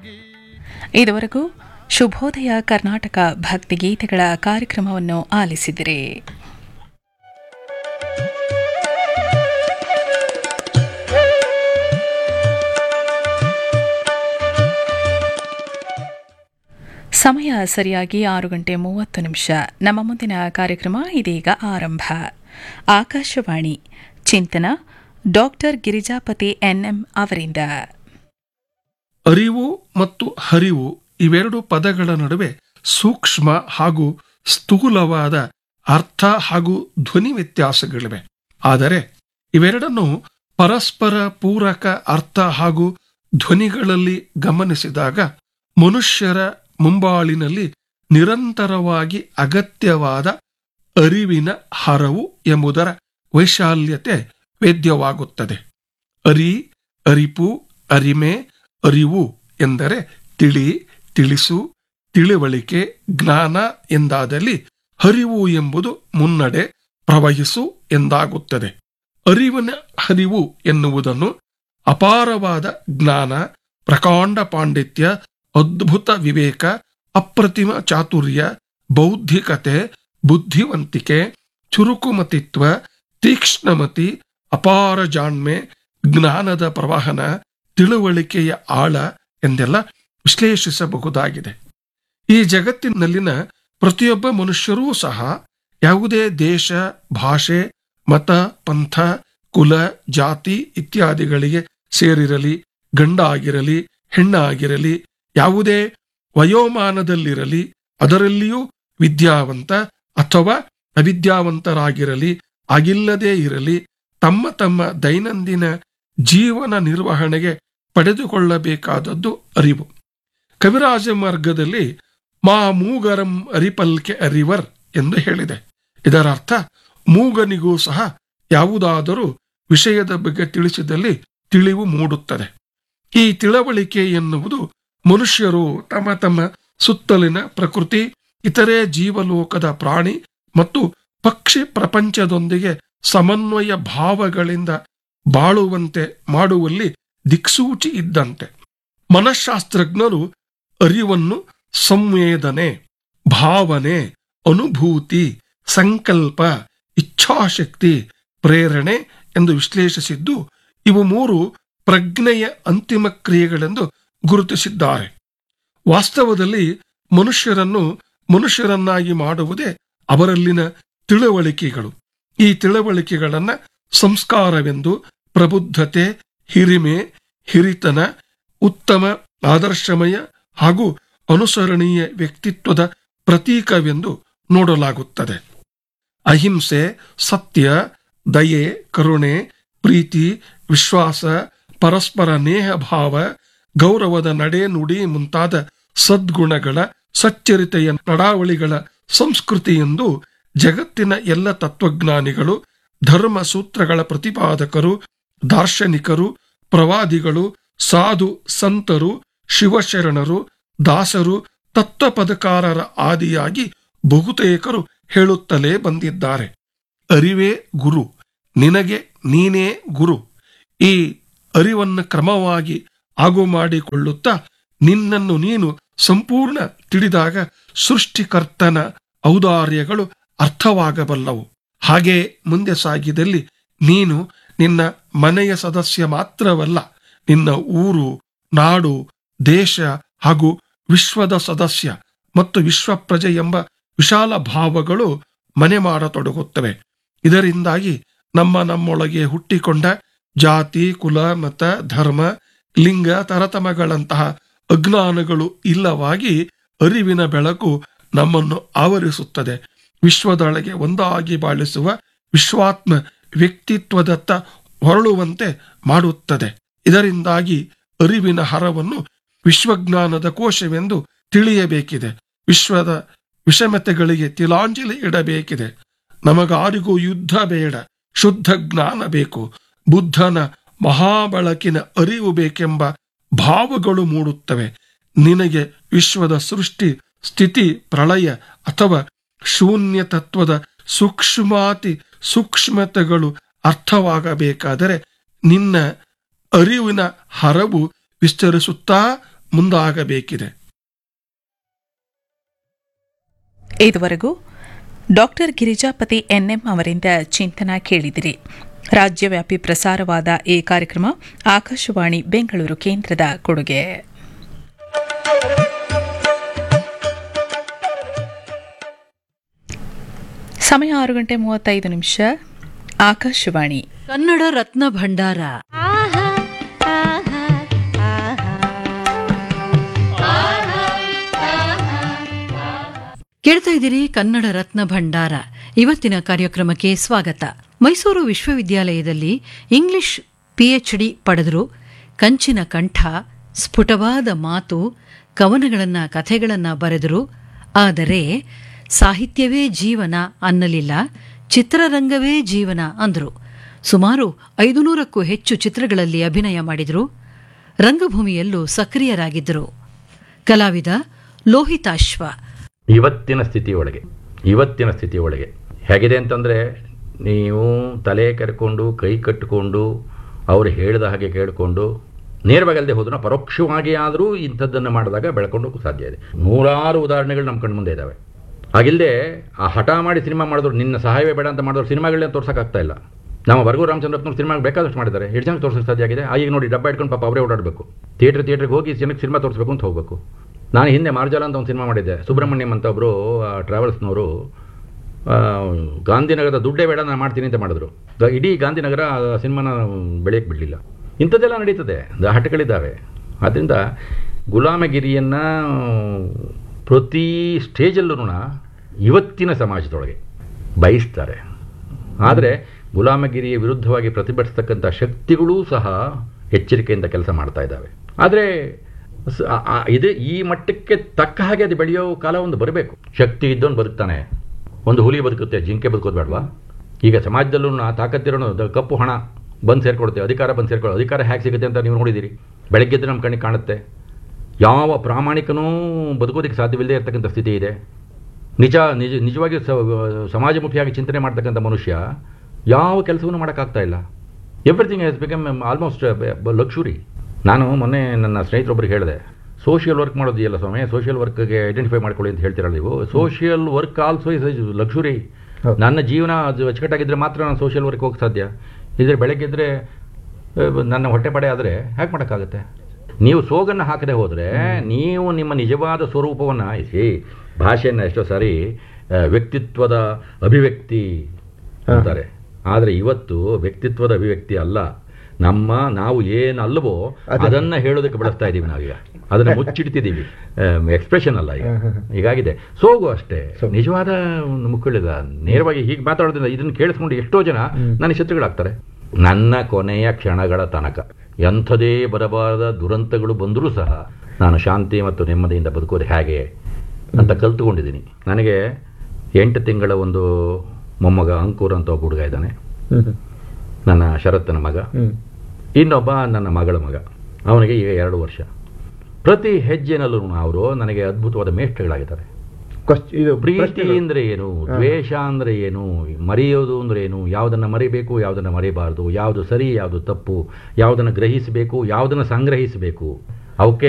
ಇದುವರೆಗೂ ಶುಭೋದಯ ಕರ್ನಾಟಕ ಭಕ್ತಿಗೀತೆಗಳ ಕಾರ್ಯಕ್ರಮವನ್ನು ಆಲಿಸಿದಿರಿ ಸಮಯ ಸರಿಯಾಗಿ ಆರು ಗಂಟೆ ಮೂವತ್ತು ನಿಮಿಷ ನಮ್ಮ ಮುಂದಿನ ಕಾರ್ಯಕ್ರಮ ಇದೀಗ ಆರಂಭ ಆಕಾಶವಾಣಿ ಚಿಂತನ ಡಾಕ್ಟರ್ ಗಿರಿಜಾಪತಿ ಎನ್ಎಂ ಅವರಿಂದ ಅರಿವು ಮತ್ತು ಹರಿವು ಇವೆರಡು ಪದಗಳ ನಡುವೆ ಸೂಕ್ಷ್ಮ ಹಾಗೂ ಸ್ಥೂಲವಾದ ಅರ್ಥ ಹಾಗೂ ಧ್ವನಿ ವ್ಯತ್ಯಾಸಗಳಿವೆ ಆದರೆ ಇವೆರಡನ್ನು ಪರಸ್ಪರ ಪೂರಕ ಅರ್ಥ ಹಾಗೂ ಧ್ವನಿಗಳಲ್ಲಿ ಗಮನಿಸಿದಾಗ ಮನುಷ್ಯರ ಮುಂಬಾಳಿನಲ್ಲಿ ನಿರಂತರವಾಗಿ ಅಗತ್ಯವಾದ ಅರಿವಿನ ಹರವು ಎಂಬುದರ ವೈಶಾಲ್ಯತೆ ವೇದ್ಯವಾಗುತ್ತದೆ ಅರಿ ಅರಿಪು ಅರಿಮೆ ಅರಿವು ಎಂದರೆ ತಿಳಿ ತಿಳಿಸು ತಿಳಿವಳಿಕೆ ಜ್ಞಾನ ಎಂದಾದಲ್ಲಿ ಹರಿವು ಎಂಬುದು ಮುನ್ನಡೆ ಪ್ರವಹಿಸು ಎಂದಾಗುತ್ತದೆ ಅರಿವಿನ ಹರಿವು ಎನ್ನುವುದನ್ನು ಅಪಾರವಾದ ಜ್ಞಾನ ಪ್ರಕಾಂಡ ಪಾಂಡಿತ್ಯ ಅದ್ಭುತ ವಿವೇಕ ಅಪ್ರತಿಮ ಚಾತುರ್ಯ ಬೌದ್ಧಿಕತೆ ಬುದ್ಧಿವಂತಿಕೆ ಚುರುಕುಮತಿತ್ವ ತೀಕ್ಷ್ಣಮತಿ ಅಪಾರ ಜಾಣ್ಮೆ ಜ್ಞಾನದ ಪ್ರವಾಹನ ತಿಳುವಳಿಕೆಯ ಆಳ ಎಂದೆಲ್ಲ ವಿಶ್ಲೇಷಿಸಬಹುದಾಗಿದೆ ಈ ಜಗತ್ತಿನಲ್ಲಿನ ಪ್ರತಿಯೊಬ್ಬ ಮನುಷ್ಯರೂ ಸಹ ಯಾವುದೇ ದೇಶ ಭಾಷೆ ಮತ ಪಂಥ ಕುಲ ಜಾತಿ ಇತ್ಯಾದಿಗಳಿಗೆ ಸೇರಿರಲಿ ಗಂಡ ಆಗಿರಲಿ ಹೆಣ್ಣಾಗಿರಲಿ ಯಾವುದೇ ವಯೋಮಾನದಲ್ಲಿರಲಿ ಅದರಲ್ಲಿಯೂ ವಿದ್ಯಾವಂತ ಅಥವಾ ಅವಿದ್ಯಾವಂತರಾಗಿರಲಿ ಆಗಿಲ್ಲದೇ ಇರಲಿ ತಮ್ಮ ತಮ್ಮ ದೈನಂದಿನ ಜೀವನ ನಿರ್ವಹಣೆಗೆ ಪಡೆದುಕೊಳ್ಳಬೇಕಾದದ್ದು ಅರಿವು ಕವಿರಾಜ ಮಾರ್ಗದಲ್ಲಿ ಮಾ ಮೂಗರಂ ಅರಿಪಲ್ಕೆ ಅರಿವರ್ ಎಂದು ಹೇಳಿದೆ ಇದರ ಅರ್ಥ ಮೂಗನಿಗೂ ಸಹ ಯಾವುದಾದರೂ ವಿಷಯದ ಬಗ್ಗೆ ತಿಳಿಸಿದಲ್ಲಿ ತಿಳಿವು ಮೂಡುತ್ತದೆ ಈ ತಿಳವಳಿಕೆ ಎನ್ನುವುದು ಮನುಷ್ಯರು ತಮ್ಮ ತಮ್ಮ ಸುತ್ತಲಿನ ಪ್ರಕೃತಿ ಇತರೆ ಜೀವಲೋಕದ ಪ್ರಾಣಿ ಮತ್ತು ಪಕ್ಷಿ ಪ್ರಪಂಚದೊಂದಿಗೆ ಸಮನ್ವಯ ಭಾವಗಳಿಂದ ಬಾಳುವಂತೆ ಮಾಡುವಲ್ಲಿ ದಿಕ್ಸೂಚಿ ಇದ್ದಂತೆ ಮನಃಶಾಸ್ತ್ರಜ್ಞರು ಅರಿವನ್ನು ಸಂವೇದನೆ ಭಾವನೆ ಅನುಭೂತಿ ಸಂಕಲ್ಪ ಇಚ್ಛಾಶಕ್ತಿ ಪ್ರೇರಣೆ ಎಂದು ವಿಶ್ಲೇಷಿಸಿದ್ದು ಇವು ಮೂರು ಪ್ರಜ್ಞೆಯ ಅಂತಿಮ ಕ್ರಿಯೆಗಳೆಂದು ಗುರುತಿಸಿದ್ದಾರೆ ವಾಸ್ತವದಲ್ಲಿ ಮನುಷ್ಯರನ್ನು ಮನುಷ್ಯರನ್ನಾಗಿ ಮಾಡುವುದೇ ಅವರಲ್ಲಿನ ತಿಳುವಳಿಕೆಗಳು ಈ ತಿಳುವಳಿಕೆಗಳನ್ನ ಸಂಸ್ಕಾರವೆಂದು ಪ್ರಬುದ್ಧತೆ ಹಿರಿಮೆ ಹಿರಿತನ ಉತ್ತಮ ಆದರ್ಶಮಯ ಹಾಗೂ ಅನುಸರಣೀಯ ವ್ಯಕ್ತಿತ್ವದ ಪ್ರತೀಕವೆಂದು ನೋಡಲಾಗುತ್ತದೆ ಅಹಿಂಸೆ ಸತ್ಯ ದಯೆ ಕರುಣೆ ಪ್ರೀತಿ ವಿಶ್ವಾಸ ಪರಸ್ಪರ ನೇಹ ಭಾವ ಗೌರವದ ನಡೆ ನುಡಿ ಮುಂತಾದ ಸದ್ಗುಣಗಳ ಸಚ್ಚರಿತೆಯ ನಡಾವಳಿಗಳ ಸಂಸ್ಕೃತಿ ಎಂದು ಜಗತ್ತಿನ ಎಲ್ಲ ತತ್ವಜ್ಞಾನಿಗಳು ಧರ್ಮ ಸೂತ್ರಗಳ ಪ್ರತಿಪಾದಕರು ದಾರ್ಶನಿಕರು ಪ್ರವಾದಿಗಳು ಸಾಧು ಸಂತರು ಶಿವಶರಣರು ದಾಸರು ತತ್ವಪದಕಾರರ ಆದಿಯಾಗಿ ಬಹುತೇಕರು ಹೇಳುತ್ತಲೇ ಬಂದಿದ್ದಾರೆ ಅರಿವೇ ಗುರು ನಿನಗೆ ನೀನೇ ಗುರು ಈ ಅರಿವನ್ನು ಕ್ರಮವಾಗಿ ಆಗು ಮಾಡಿಕೊಳ್ಳುತ್ತಾ ನಿನ್ನನ್ನು ನೀನು ಸಂಪೂರ್ಣ ತಿಳಿದಾಗ ಸೃಷ್ಟಿಕರ್ತನ ಔದಾರ್ಯಗಳು ಅರ್ಥವಾಗಬಲ್ಲವು ಹಾಗೆ ಮುಂದೆ ಸಾಗಿದಲ್ಲಿ ನೀನು ನಿನ್ನ ಮನೆಯ ಸದಸ್ಯ ಮಾತ್ರವಲ್ಲ ನಿನ್ನ ಊರು ನಾಡು ದೇಶ ಹಾಗೂ ವಿಶ್ವದ ಸದಸ್ಯ ಮತ್ತು ವಿಶ್ವ ಪ್ರಜೆ ಎಂಬ ವಿಶಾಲ ಭಾವಗಳು ಮನೆ ಮಾಡತೊಡಗುತ್ತವೆ ಇದರಿಂದಾಗಿ ನಮ್ಮ ನಮ್ಮೊಳಗೆ ಹುಟ್ಟಿಕೊಂಡ ಜಾತಿ ಕುಲ ಮತ ಧರ್ಮ ಲಿಂಗ ತರತಮಗಳಂತಹ ಅಜ್ಞಾನಗಳು ಇಲ್ಲವಾಗಿ ಅರಿವಿನ ಬೆಳಕು ನಮ್ಮನ್ನು ಆವರಿಸುತ್ತದೆ ವಿಶ್ವದೊಳಗೆ ಒಂದಾಗಿ ಬಾಳಿಸುವ ವಿಶ್ವಾತ್ಮ ವ್ಯಕ್ತಿತ್ವದತ್ತ ಹೊರಳುವಂತೆ ಮಾಡುತ್ತದೆ ಇದರಿಂದಾಗಿ ಅರಿವಿನ ಹರವನ್ನು ವಿಶ್ವಜ್ಞಾನದ ಕೋಶವೆಂದು ತಿಳಿಯಬೇಕಿದೆ ವಿಶ್ವದ ವಿಷಮತೆಗಳಿಗೆ ತಿಲಾಂಜಲಿ ಇಡಬೇಕಿದೆ ನಮಗಾರಿಗೂ ಯುದ್ಧ ಬೇಡ ಶುದ್ಧ ಜ್ಞಾನ ಬೇಕು ಬುದ್ಧನ ಮಹಾಬಳಕಿನ ಅರಿವು ಬೇಕೆಂಬ ಭಾವಗಳು ಮೂಡುತ್ತವೆ ನಿನಗೆ ವಿಶ್ವದ ಸೃಷ್ಟಿ ಸ್ಥಿತಿ ಪ್ರಳಯ ಅಥವಾ ಶೂನ್ಯ ತತ್ವದ ಸೂಕ್ಷ್ಮಾತಿ ಸೂಕ್ಷ್ಮತೆಗಳು ಅರ್ಥವಾಗಬೇಕಾದರೆ ನಿನ್ನ ಅರಿವಿನ ಹರವು ವಿಸ್ತರಿಸುತ್ತಾ ಮುಂದಾಗಬೇಕಿದೆ ಇದುವರೆಗೂ ಡಾಕ್ಟರ್ ಗಿರಿಜಾಪತಿ ಎನ್ಎಂ ಅವರಿಂದ ಚಿಂತನ ಕೇಳಿದಿರಿ ರಾಜ್ಯವ್ಯಾಪಿ ಪ್ರಸಾರವಾದ ಈ ಕಾರ್ಯಕ್ರಮ ಆಕಾಶವಾಣಿ ಬೆಂಗಳೂರು ಕೇಂದ್ರದ ಕೊಡುಗೆ ಸಮಯ ಆರು ಗಂಟೆ ಮೂವತ್ತೈದು ನಿಮಿಷ ಆಕಾಶವಾಣಿ ಕನ್ನಡ ರತ್ನ ಭಂಡಾರ ಕೇಳ್ತಾ ಇದ್ದೀರಿ ಕನ್ನಡ ರತ್ನ ಭಂಡಾರ ಇವತ್ತಿನ ಕಾರ್ಯಕ್ರಮಕ್ಕೆ ಸ್ವಾಗತ ಮೈಸೂರು ವಿಶ್ವವಿದ್ಯಾಲಯದಲ್ಲಿ ಇಂಗ್ಲಿಷ್ ಪಿಎಚ್ಡಿ ಪಡೆದರು ಕಂಚಿನ ಕಂಠ ಸ್ಫುಟವಾದ ಮಾತು ಕವನಗಳನ್ನ ಕಥೆಗಳನ್ನ ಬರೆದರು ಆದರೆ ಸಾಹಿತ್ಯವೇ ಜೀವನ ಅನ್ನಲಿಲ್ಲ ಚಿತ್ರರಂಗವೇ ಜೀವನ ಅಂದರು ಸುಮಾರು ಐದುನೂರಕ್ಕೂ ಹೆಚ್ಚು ಚಿತ್ರಗಳಲ್ಲಿ ಅಭಿನಯ ಮಾಡಿದರು ರಂಗಭೂಮಿಯಲ್ಲೂ ಸಕ್ರಿಯರಾಗಿದ್ದರು ಕಲಾವಿದ ಲೋಹಿತಾಶ್ವ ಇವತ್ತಿನ ಸ್ಥಿತಿಯೊಳಗೆ ಇವತ್ತಿನ ಸ್ಥಿತಿಯೊಳಗೆ ಹೇಗಿದೆ ಅಂತಂದರೆ ನೀವು ತಲೆ ಕರ್ಕೊಂಡು ಕೈ ಕಟ್ಟಿಕೊಂಡು ಅವರು ಹೇಳಿದ ಹಾಗೆ ಕೇಳಿಕೊಂಡು ನೇರವಾಗಿ ಅಲ್ಲದೆ ಹೋದ್ರು ಪರೋಕ್ಷವಾಗಿ ಆದರೂ ಇಂಥದ್ದನ್ನು ಮಾಡಿದಾಗ ಬೆಳ್ಕೊಂಡು ಸಾಧ್ಯ ಇದೆ ನೂರಾರು ಉದಾಹರಣೆಗಳು ನಮ್ಮ ಕಣ್ಮುಂದೆ ಇದ್ದಾವೆ ಹಾಗಿಲ್ಲದೆ ಆ ಹಠ ಮಾಡಿ ಸಿನಿಮಾ ಮಾಡಿದ್ರು ನಿನ್ನ ಸಹಾಯವೇ ಬೇಡ ಅಂತ ಮಾಡಿದ್ರು ಸಿನಿಮಾಗಳನ್ನ ತೋರ್ಸೋಕ್ಕಾಗ್ತಾ ಇಲ್ಲ ನಮ್ಮ ವರ್ಗು ರಾಮಚಂದ್ರಪ್ಪನವ್ರು ಸಿನಿಮಾ ಬೇಕಾದಷ್ಟು ಮಾಡಿದ್ದಾರೆ ಎಷ್ಟು ಜನ ತೋರ್ಸೋಕ್ಕೆ ಸಾಧ್ಯ ಆಗಿದೆ ಆ ಈಗ ನೋಡಿ ಡಬ್ಬ ಇಟ್ಕೊಂಡು ಪಾಪ ಅವರೇ ಓಡಾಡಬೇಕು ಥಿಯೇಟ್ರ್ ಥಿಯೇಟ್ರಿಗೆ ಹೋಗಿ ಜನಕ್ಕೆ ಸಿನಿಮಾ ತೋರಿಸ್ಬೇಕು ಅಂತ ಹೋಗಬೇಕು ನಾನು ಹಿಂದೆ ಮಾರ್ಜಾಲ ಅಂತ ಒಂದು ಸಿನಿಮಾ ಮಾಡಿದ್ದೆ ಸುಬ್ರಹ್ಮಣ್ಯಂ ಅಂತ ಒಬ್ಬರು ಟ್ರಾವೆಲ್ಸ್ನವರು ಗಾಂಧಿನಗರದ ದುಡ್ಡೇ ಬೇಡ ನಾನು ಮಾಡ್ತೀನಿ ಅಂತ ಮಾಡಿದ್ರು ಗ- ಇಡೀ ಗಾಂಧಿನಗರ ಆ ಸಿನಿಮಾನ ಬೆಳೆಯಕ್ಕೆ ಬಿಡಲಿಲ್ಲ ಇಂಥದ್ದೆಲ್ಲ ನಡೀತದೆ ದ- ಹಠಗಳಿದ್ದಾವೆ ಆದ್ದರಿಂದ ಗುಲಾಮಗಿರಿಯನ್ನು ಪ್ರತಿ ಸ್ಟೇಜಲ್ಲೂ ಇವತ್ತಿನ ಸಮಾಜದೊಳಗೆ ಬಯಸ್ತಾರೆ ಆದರೆ ಗುಲಾಮಗಿರಿಯ ವಿರುದ್ಧವಾಗಿ ಪ್ರತಿಭಟಿಸ್ತಕ್ಕಂಥ ಶಕ್ತಿಗಳೂ ಸಹ ಎಚ್ಚರಿಕೆಯಿಂದ ಕೆಲಸ ಮಾಡ್ತಾ ಇದ್ದಾವೆ ಆದರೆ ಸ- ಆ- ಆ- ಇದು ಈ ಮಟ್ಟಕ್ಕೆ ತಕ್ಕ ಹಾಗೆ ಅದು ಬೆಳೆಯೋ ಕಾಲ ಒಂದು ಬರಬೇಕು ಶಕ್ತಿ ಇದ್ದವನು ಬದುಕ್ತಾನೆ ಒಂದು ಹುಲಿ ಬದುಕುತ್ತೆ ಜಿಂಕೆ ಬದುಕೋದು ಬೇಡವಾ ಈಗ ಸಮಾಜದಲ್ಲೂ ನಾ ತಾಕತ್ತಿರೋನು ದ- ಕಪ್ಪು ಹಣ ಬಂದು ಸೇರ್ಕೊಡುತ್ತೆ ಅಧಿಕಾರ ಬಂದು ಸೇರ್ಕೊಳ್ಳೋ ಅಧಿಕಾರ ಹೇಗೆ ಸಿಗುತ್ತೆ ಅಂತ ನೀವು ನೋಡಿದ್ದೀರಿ ಬೆಳಗ್ಗೆದ್ದು ನಮ್ಮ ಕಣ್ಣಿಗೆ ಕಾಣುತ್ತೆ ಯಾವ ಪ್ರಾಮಾಣಿಕನೂ ಬದುಕೋದಕ್ಕೆ ಸಾಧ್ಯವಿಲ್ಲದೆ ಇರತಕ್ಕಂಥ ಸ್ಥಿತಿ ಇದೆ ನಿಜ ನಿಜ ನಿಜವಾಗಿ ಸ- ಸಮಾಜಮುಖಿಯಾಗಿ ಚಿಂತನೆ ಮಾಡ್ತಕ್ಕಂಥ ಮನುಷ್ಯ ಯಾವ ಕೆಲಸವನ್ನು ಮಾಡೋಕ್ಕಾಗ್ತಾ ಇಲ್ಲ everything has become almost luxury ನಾನು ಮೊನ್ನೆ ನನ್ನ ಸ್ನೇಹಿತರೊಬ್ಬರಿಗೆ ಹೇಳಿದೆ ಸೋಷಿಯಲ್ ವರ್ಕ್ ಮಾಡೋದಿಲ್ಲ ಸ್ವಾಮಿ ಸೋಷಿಯಲ್ ವರ್ಕ್ಗೆ ಐಡೆಂಟಿಫೈ ಮಾಡ್ಕೊಳ್ಳಿ ಅಂತ ಹೇಳ್ತೀರಲ್ಲ ನೀವು social work also is luxury ನನ್ನ ಜೀವನ ಅದು ಅಚ್ಚುಕಟ್ಟಾಗಿದ್ದರೆ ಮಾತ್ರ ನಾನು ಸೋಷಿಯಲ್ ವರ್ಕ್ ಹೋಗಕ್ಕೆ ಸಾಧ್ಯ ಇದ್ರೆ ಬೆಳಗ್ಗೆದ್ರೆ ನನ್ನ ಹೊಟ್ಟೆಪಡೆ ಆದರೆ ಹೇಗೆ ಮಾಡೋಕ್ಕಾಗುತ್ತೆ ನೀವು ಸೋಗನ್ನು ಹಾಕದೆ ಹೋದರೆ ನೀವು ನಿಮ್ಮ ನಿಜವಾದ ಸ್ವರೂಪವನ್ನು ಸಿ ಭಾಷೆಯನ್ನು ಎಷ್ಟೋ ಸಾರಿ ಆ, ವ್ಯಕ್ತಿತ್ವದ ಅಭಿವ್ಯಕ್ತಿ ಅಂತಾರೆ ಆದರೆ ಇವತ್ತು ವ್ಯಕ್ತಿತ್ವದ ಅಭಿವ್ಯಕ್ತಿ ಅಲ್ಲ ನಮ್ಮ ನಾವು ಏನು ಅಲ್ಲವೋ ಅದನ್ನ ಹೇಳೋದಕ್ಕೆ ಬಳಸ್ತಾ ಇದ್ದೀವಿ ನಾವೀಗ ಅದನ್ನ ಮುಚ್ಚಿಡ್ತಿದ್ದೀವಿ ಎಕ್ಸ್ಪ್ರೆಷನ್ ಅಲ್ಲ ಈಗ ಹೀಗಾಗಿದೆ ಸೋಗು ಅಷ್ಟೇ ನಿಜವಾದ ಒಂದು ಮುಕ್ಕಳಿಲ್ಲ ನೇರವಾಗಿ ಹೀಗೆ ಮಾತಾಡೋದ್ರಿಂದ ಇದನ್ನ ಕೇಳಿಸ್ಕೊಂಡು ಎಷ್ಟೋ ಜನ ನನಗೆ ಶತ್ರುಗಳಾಗ್ತಾರೆ ನನ್ನ ಕೊನೆಯ ಕ್ಷಣಗಳ ತನಕ ಎಂಥದೇ ಬರಬಾರದ ದುರಂತಗಳು ಬಂದರೂ ಸಹ ನಾನು ಶಾಂತಿ ಮತ್ತು ನೆಮ್ಮದಿಯಿಂದ ಬದುಕೋದು ಹೇಗೆ ಅಂತ ಕಲ್ತುಕೊಂಡಿದ್ದೀನಿ ನನಗೆ ಎಂಟು ತಿಂಗಳ ಒಂದು ಮೊಮ್ಮಗ ಅಂಕುರ್ ಅಂತ ಒಬ್ಬ ಹುಡುಗ ಇದ್ದಾನೆ ನನ್ನ ಶರತ್ತನ ಮಗ ಇನ್ನೊಬ್ಬ ನನ್ನ ಮಗಳ ಮಗ ಅವನಿಗೆ ಈಗ ಎರಡು ವರ್ಷ ಪ್ರತಿ ಹೆಜ್ಜೆನಲ್ಲೂ ಅವರು ನನಗೆ ಅದ್ಭುತವಾದ ಮೇಷ್ಟ್ರುಗಳಾಗಿದ್ದಾರೆ ಇದು ಪ್ರೀತಿ ಅಂದ್ರೆ ಏನು ದ್ವೇಷ ಅಂದ್ರೆ ಏನು ಮರೆಯೋದು ಅಂದ್ರೆ ಏನು ಯಾವುದನ್ನ ಮರಿಬೇಕು ಯಾವುದನ್ನ ಮರಿಬಾರ್ದು ಯಾವುದು ಸರಿ ಯಾವುದು ತಪ್ಪು ಯಾವುದನ್ನು ಗ್ರಹಿಸಬೇಕು ಯಾವುದನ್ನು ಸಂಗ್ರಹಿಸಬೇಕು ಅವಕ್ಕೆ